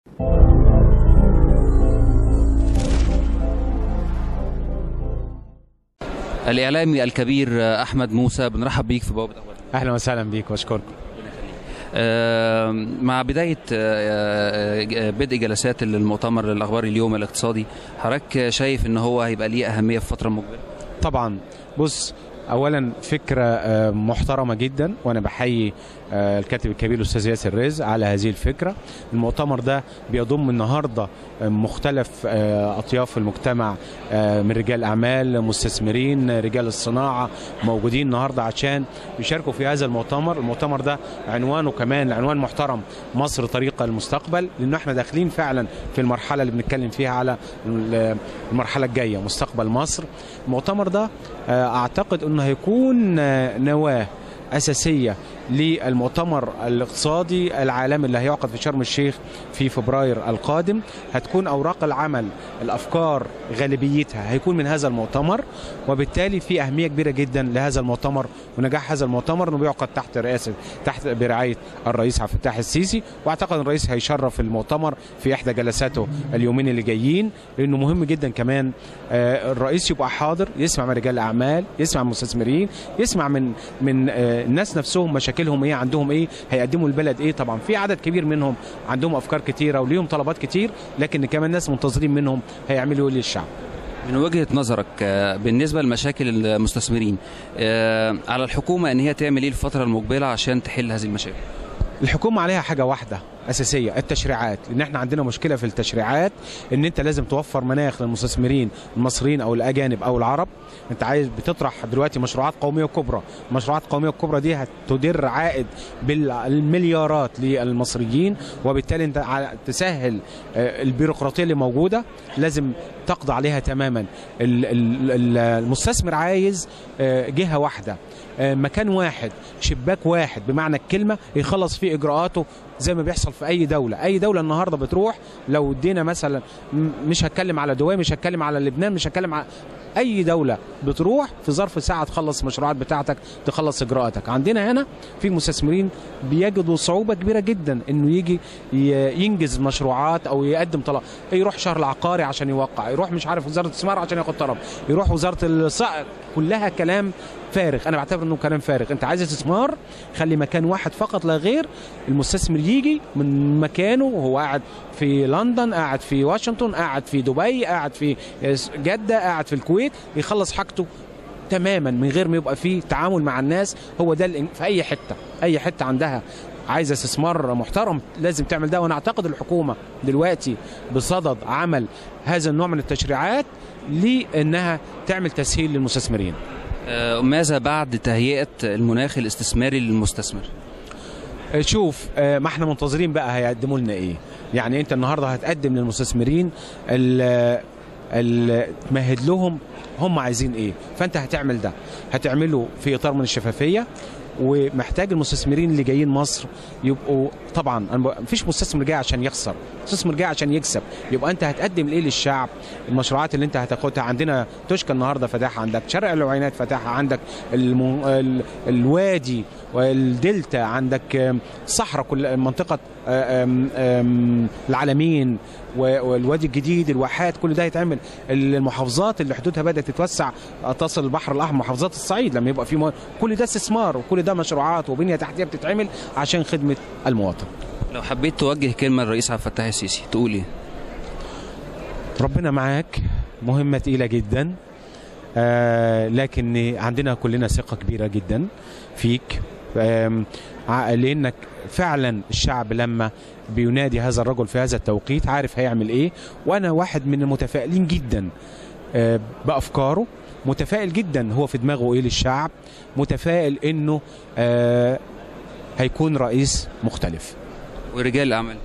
الإعلامي الكبير أحمد موسى بنرحب بيك في بوابة أخبار اهلا وسهلا بيك واشكركم آه، مع بداية آه، آه، بدء جلسات المؤتمر الأخباري اليوم الاقتصادي حضرتك شايف إن هو هيبقى ليه أهمية في الفترة المقبلة؟ طبعا بص اولا فكره آه، محترمه جدا وانا بحيي آه، الكاتب الكبير الاستاذ ياسر رزق على هذه الفكره المؤتمر ده بيضم النهارده آه، مختلف آه، اطياف المجتمع آه، من رجال اعمال مستثمرين رجال الصناعه موجودين النهارده عشان يشاركوا في هذا المؤتمر المؤتمر ده عنوانه كمان عنوان محترم مصر طريقه المستقبل لانه احنا داخلين فعلا في المرحله اللي بنتكلم فيها على ال- المرحله الجايه مستقبل مصر المؤتمر ده آه، اعتقد انه هيكون آه، نواه اساسيه للمؤتمر الاقتصادي العالمي اللي هيعقد في شرم الشيخ في فبراير القادم هتكون اوراق العمل الافكار غالبيتها هيكون من هذا المؤتمر وبالتالي في اهميه كبيره جدا لهذا المؤتمر ونجاح هذا المؤتمر انه بيعقد تحت رئاسه تحت برعايه الرئيس عبد الفتاح السيسي واعتقد الرئيس هيشرف المؤتمر في احدى جلساته اليومين اللي جايين لانه مهم جدا كمان آه، الرئيس يبقى حاضر يسمع من رجال الاعمال يسمع من المستثمرين يسمع من من آه، الناس نفسهم مشاكلهم ايه عندهم ايه هيقدموا البلد ايه طبعا في عدد كبير منهم عندهم افكار كتيره وليهم طلبات كتير لكن كمان ناس منتظرين منهم هيعملوا ايه للشعب من وجهة نظرك آه، بالنسبة لمشاكل المستثمرين آه، على الحكومة إن هي تعمل إيه الفترة المقبلة عشان تحل هذه المشاكل؟ الحكومه عليها حاجه واحده اساسيه التشريعات لان احنا عندنا مشكله في التشريعات ان انت لازم توفر مناخ للمستثمرين المصريين او الاجانب او العرب انت عايز بتطرح دلوقتي مشروعات قوميه كبرى المشروعات القوميه الكبرى دي هتدر عائد بالمليارات للمصريين وبالتالي انت ع- تسهل آه، البيروقراطيه اللي موجوده لازم تقضي عليها تماما ال- ال- ال- المستثمر عايز آه، جهه واحده آه، مكان واحد شباك واحد بمعنى الكلمه يخلص فيه اجراءاته زي ما بيحصل في اي دوله اي دوله النهارده بتروح لو ادينا مثلا م- مش هتكلم على دبي مش هتكلم على لبنان مش هتكلم على اي دوله بتروح في ظرف ساعه تخلص المشروعات بتاعتك تخلص اجراءاتك عندنا هنا في مستثمرين بيجدوا صعوبه كبيره جدا انه يجي ي- ينجز المشروعات او يقدم طلب يروح شهر العقاري عشان يوقع يروح مش عارف وزاره الاستثمار عشان ياخد طلب يروح وزاره الصقر كلها كلام فارغ انا بعتبر انه كلام فارغ انت عايز استثمار خلي مكان واحد فقط لا غير المستثمر يجي من مكانه وهو قاعد في لندن قاعد في واشنطن قاعد في دبي قاعد في جده قاعد في الكويت يخلص حاجته تماما من غير ما يبقى فيه تعامل مع الناس هو ده الإن- في اي حته اي حته عندها عايزه استثمار محترم لازم تعمل ده وانا اعتقد الحكومه دلوقتي بصدد عمل هذا النوع من التشريعات لانها تعمل تسهيل للمستثمرين آه، ماذا بعد تهيئة المناخ الاستثماري للمستثمر؟ شوف آه، ما احنا منتظرين بقى هيقدموا لنا ايه يعني انت النهارده هتقدم للمستثمرين ال ال- تمهد لهم هم عايزين ايه فانت هتعمل ده هتعمله في اطار من الشفافيه ومحتاج المستثمرين اللي جايين مصر يبقوا طبعا أنا ب- مفيش مستثمر جاي عشان يخسر مستثمر جاي عشان يكسب يبقى انت هتقدم ايه للشعب المشروعات اللي انت هتاخدها عندنا توشكا النهارده فاتحها عندك شارع العوينات فاتحها عندك الم... ال... الوادي والدلتا عندك آم، صحراء كل منطقه آم، آم، العالمين و- والوادي الجديد الواحات كل ده هيتعمل المحافظات اللي حدودها بدات تتوسع تصل البحر الاحمر محافظات الصعيد لما يبقى في مو... كل ده استثمار وكل ده مشروعات وبنيه تحتيه بتتعمل عشان خدمه المواطن لو حبيت توجه كلمة للرئيس عبد الفتاح السيسي تقول إيه؟ ربنا معاك مهمة تقيلة جدا آه لكن عندنا كلنا ثقة كبيرة جدا فيك آم، ع- لأنك فعلا الشعب لما بينادي هذا الرجل في هذا التوقيت عارف هيعمل ايه وانا واحد من المتفائلين جدا آه، بافكاره متفائل جدا هو في دماغه ايه للشعب متفائل انه آه، هيكون رئيس مختلف ورجال الأعمال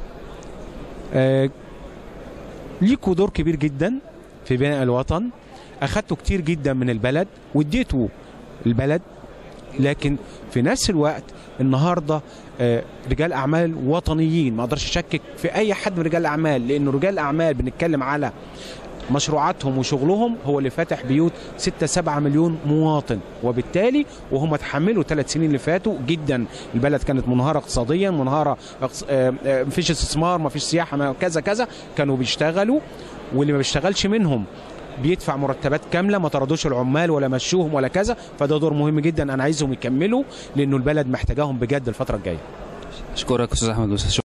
آه، ليكوا دور كبير جدا في بناء الوطن اخدتوا كتير جدا من البلد واديتوا البلد لكن في نفس الوقت النهارده آه، رجال اعمال وطنيين ما اقدرش اشكك في اي حد من رجال الاعمال لانه رجال الاعمال بنتكلم على مشروعاتهم وشغلهم هو اللي فاتح بيوت 6 7 مليون مواطن وبالتالي وهم تحملوا ثلاث سنين اللي فاتوا جدا البلد كانت منهاره اقتصاديا منهاره اقتص... آه، آه، مفيش استثمار مفيش سياحه ما- كذا كذا كانوا بيشتغلوا واللي ما بيشتغلش منهم بيدفع مرتبات كامله ما طردوش العمال ولا مشوهم ولا كذا فده دور مهم جدا انا عايزهم يكملوا لانه البلد محتاجاهم بجد الفتره الجايه اشكرك استاذ احمد